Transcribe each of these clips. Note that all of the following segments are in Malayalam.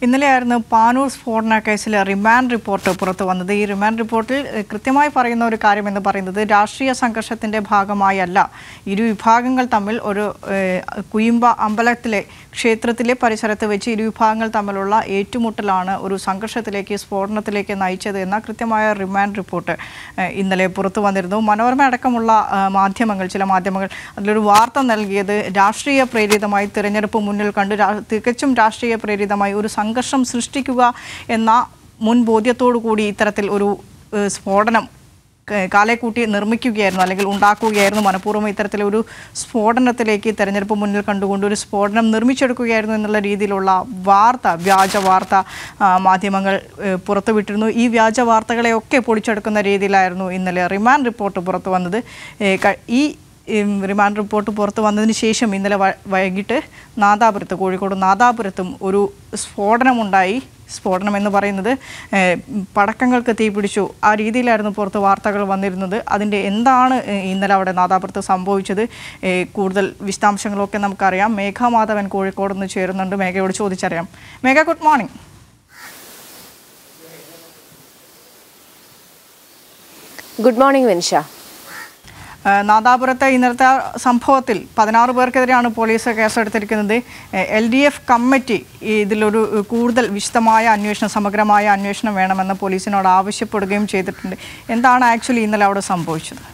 ഇന്നലെയായിരുന്നു പാനൂർ സ്ഫോടന കേസിലെ റിമാൻഡ് റിപ്പോർട്ട് പുറത്തു വന്നത് ഈ റിമാൻഡ് റിപ്പോർട്ടിൽ ഏഹ്, കൃത്യമായി പറയുന്ന ഒരു കാര്യം എന്ന് പറയുന്നത് രാഷ്ട്രീയ സംഘർഷത്തിന്റെ ഭാഗമായല്ല ഇരു വിഭാഗങ്ങൾ തമ്മിൽ ഒരു ഏഹ്, കുയിമ്പ അമ്പലത്തിലെ ക്ഷേത്രത്തിലെ പരിസരത്ത് വെച്ച് ഇരു വിഭാഗങ്ങൾ തമ്മിലുള്ള ഏറ്റുമുട്ടലാണ് ഒരു സംഘർഷത്തിലേക്ക് സ്ഫോടനത്തിലേക്ക് നയിച്ചത് എന്ന കൃത്യമായ റിമാൻഡ് റിപ്പോർട്ട് ഏഹ്, ഇന്നലെ പുറത്തു വന്നിരുന്നു മനോരമ അടക്കമുള്ള ഏഹ്, മാധ്യമങ്ങൾ ചില മാധ്യമങ്ങൾ അതിലൊരു വാർത്ത നൽകിയത് രാഷ്ട്രീയ പ്രേരിതമായി തിരഞ്ഞെടുപ്പ് മുന്നിൽ കണ്ട് രാ- തികച്ചും രാഷ്ട്രീയ പ്രേരിതമായി ഒരു സംഘർഷം സൃഷ്ടിക്കുക എന്ന മുൻ ബോധ്യത്തോടു കൂടി ഇത്തരത്തിൽ ഒരു ഏഹ്, സ്ഫോടനം ക- കാലേക്കൂട്ടി നിർമ്മിക്കുകയായിരുന്നു അല്ലെങ്കിൽ ഉണ്ടാക്കുകയായിരുന്നു മനഃപൂർവ്വം ഇത്തരത്തിലൊരു സ്ഫോടനത്തിലേക്ക് തെരഞ്ഞെടുപ്പ് മുന്നിൽ കണ്ടുകൊണ്ട് ഒരു സ്ഫോടനം നിർമ്മിച്ചെടുക്കുകയായിരുന്നു എന്നുള്ള രീതിയിലുള്ള വാർത്ത വ്യാജ വാർത്ത ആ, മാധ്യമങ്ങൾ ഏഹ്, പുറത്തുവിട്ടിരുന്നു ഈ വ്യാജ വാർത്തകളെയൊക്കെ പൊളിച്ചെടുക്കുന്ന രീതിയിലായിരുന്നു ഇന്നലെ റിമാൻഡ് റിപ്പോർട്ട് പുറത്തു വന്നത് ഏഹ്, ക- ഈ ഉം, റിമാൻഡ് റിപ്പോർട്ട് പുറത്തു വന്നതിന് ശേഷം ഇന്നലെ വ- വൈകിട്ട് നാദാപുരത്ത് കോഴിക്കോട് നാദാപുരത്തും ഒരു സ്ഫോടനമുണ്ടായി സ്ഫോടനം എന്ന് പറയുന്നത് ഏഹ്, പടക്കങ്ങൾക്ക് തീപിടിച്ചു ആ രീതിയിലായിരുന്നു പുറത്ത് വാർത്തകൾ വന്നിരുന്നത് അതിൻ്റെ എന്താണ് ഏഹ്, ഇന്നലെ അവിടെ നാദാപുരത്ത് സംഭവിച്ചത് ഏഹ്, കൂടുതൽ വിശദാംശങ്ങളൊക്കെ നമുക്കറിയാം മേഘ മാധവൻ കോഴിക്കോട് നിന്ന് ചേരുന്നുണ്ട് മേഘയോട് ചോദിച്ചറിയാം Megha good morning good morning Vinsha ഏഹ് നാദാപുരത്തെ ഇന്നലത്തെ സംഭവത്തിൽ പതിനാറ് പേർക്കെതിരെയാണ് പോലീസ് കേസെടുത്തിരിക്കുന്നത് എൽ ഡി എഫ് കമ്മിറ്റി ഇതിലൊരു കൂടുതൽ വിശദമായ അന്വേഷണം സമഗ്രമായ അന്വേഷണം വേണമെന്ന് പോലീസിനോട് ആവശ്യപ്പെടുകയും ചെയ്തിട്ടുണ്ട് എന്താണ് ആക്ച്വലി ഇന്നലെ അവിടെ സംഭവിച്ചത്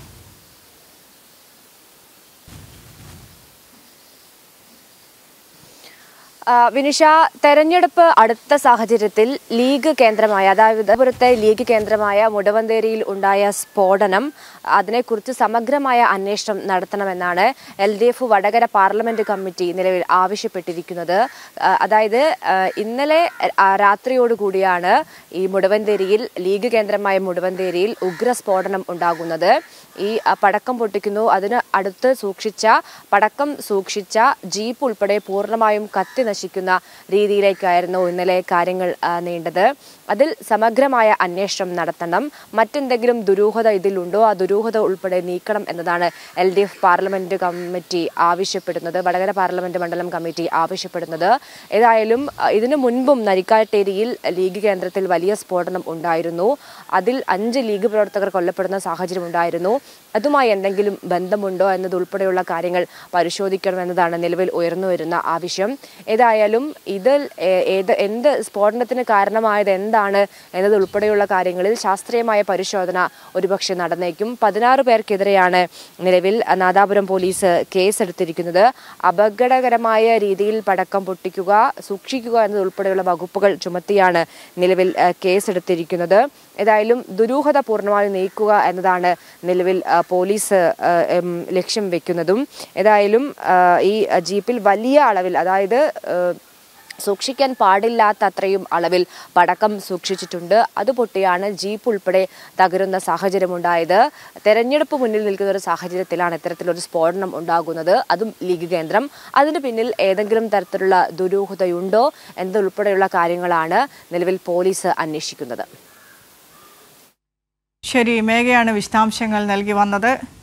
ആ, വിനിഷ തെരഞ്ഞെടുപ്പ് അടുത്ത സാഹചര്യത്തിൽ ലീഗ് കേന്ദ്രമായ അതായത് പുറത്തെ ലീഗ് കേന്ദ്രമായ മുടവന്തേരിയിൽ ഉണ്ടായ സ്ഫോടനം അതിനെക്കുറിച്ച് സമഗ്രമായ അന്വേഷണം നടത്തണമെന്നാണ് L D F Vadakara parliament committee നിലവിൽ ആവശ്യപ്പെട്ടിരിക്കുന്നത് ആ, അതായത് ആ, ഇന്നലെ ആ, രാത്രിയോടുകൂടിയാണ് ഈ മുടവന്തേരിയിൽ ലീഗ് കേന്ദ്രമായ മുടവന്തേരിയിൽ ഉഗ്ര സ്ഫോടനം ഉണ്ടാകുന്നത് ഈ ആ, പടക്കം പൊട്ടിക്കുന്നു അതിന് അടുത്ത് സൂക്ഷിച്ച പടക്കം സൂക്ഷിച്ച ജീപ്പ് ഉൾപ്പെടെ പൂർണ്ണമായും കത്തി നശിക്കുന്ന രീതിയിലേക്കായിരുന്നു ഇന്നലെ കാര്യങ്ങൾ ആ, നീണ്ടത് അതിൽ സമഗ്രമായ അന്വേഷണം നടത്തണം മറ്റെന്തെങ്കിലും ദുരൂഹത ഇതിലുണ്ടോ ആ ദുരൂഹത ഉൾപ്പെടെ നീക്കണം എന്നതാണ് L D F parliament committee ആവശ്യപ്പെടുന്നത് വടകര പാർലമെന്റ് മണ്ഡലം കമ്മിറ്റി ആവശ്യപ്പെടുന്നത് ഏതായാലും ആ, ഇതിനു മുൻപും നരിക്കാട്ടേരിയിൽ ലീഗ് കേന്ദ്രത്തിൽ വലിയ സ്ഫോടനം ഉണ്ടായിരുന്നു അതിൽ അഞ്ച് ലീഗ് പ്രവർത്തകർ കൊല്ലപ്പെടുന്ന സാഹചര്യം ഉണ്ടായിരുന്നു അതുമായി എന്തെങ്കിലും ബന്ധമുണ്ടോ എന്നതുൾപ്പെടെയുള്ള കാര്യങ്ങൾ പരിശോധിക്കണമെന്നതാണ് നിലവിൽ ഉയർന്നു വരുന്ന ആവശ്യം ഏതായാലും ഇതിൽ ഏ- ഏത് എന്ത് സ്ഫോടനത്തിന് കാരണമായത് എന്താണ് എന്നതുൾപ്പെടെയുള്ള കാര്യങ്ങളിൽ ശാസ്ത്രീയമായ പരിശോധന ഒരുപക്ഷെ നടന്നേക്കും പതിനാറ് പേർക്കെതിരെയാണ് നിലവിൽ നാദാപുരം പോലീസ് കേസെടുത്തിരിക്കുന്നത് അപകടകരമായ രീതിയിൽ പടക്കം പൊട്ടിക്കുക സൂക്ഷിക്കുക എന്നതുൾപ്പെടെയുള്ള വകുപ്പുകൾ ചുമത്തിയാണ് നിലവിൽ ആ, കേസെടുത്തിരിക്കുന്നത് ഏതായാലും ദുരൂഹത പൂർണ്ണമായും നീക്കുക എന്നതാണ് നിലവിൽ ആ, പോലീസ് ആ, ഉം, ലക്ഷ്യം വെക്കുന്നതും ഏതായാലും ആ, ഈ ജീപ്പിൽ വലിയ അളവിൽ അതായത് ആ, സൂക്ഷിക്കാൻ പാടില്ലാത്ത അത്രയും അളവിൽ പടക്കം സൂക്ഷിച്ചിട്ടുണ്ട് അത് പൊട്ടിയാണ് ജീപ്പ് ഉൾപ്പെടെ തകരുന്ന സാഹചര്യമുണ്ടായത് തെരഞ്ഞെടുപ്പ് മുന്നിൽ നിൽക്കുന്ന ഒരു സാഹചര്യത്തിലാണ് ഇത്തരത്തിലൊരു സ്ഫോടനം ഉണ്ടാകുന്നത് അതും ലീഗ് കേന്ദ്രം അതിന് പിന്നിൽ ഏതെങ്കിലും തരത്തിലുള്ള ദുരൂഹതയുണ്ടോ എന്നതുൾപ്പെടെയുള്ള കാര്യങ്ങളാണ് നിലവിൽ പോലീസ് അന്വേഷിക്കുന്നത് ശരി മേഘയാണ് വിശദാംശങ്ങൾ നൽകി വന്നത്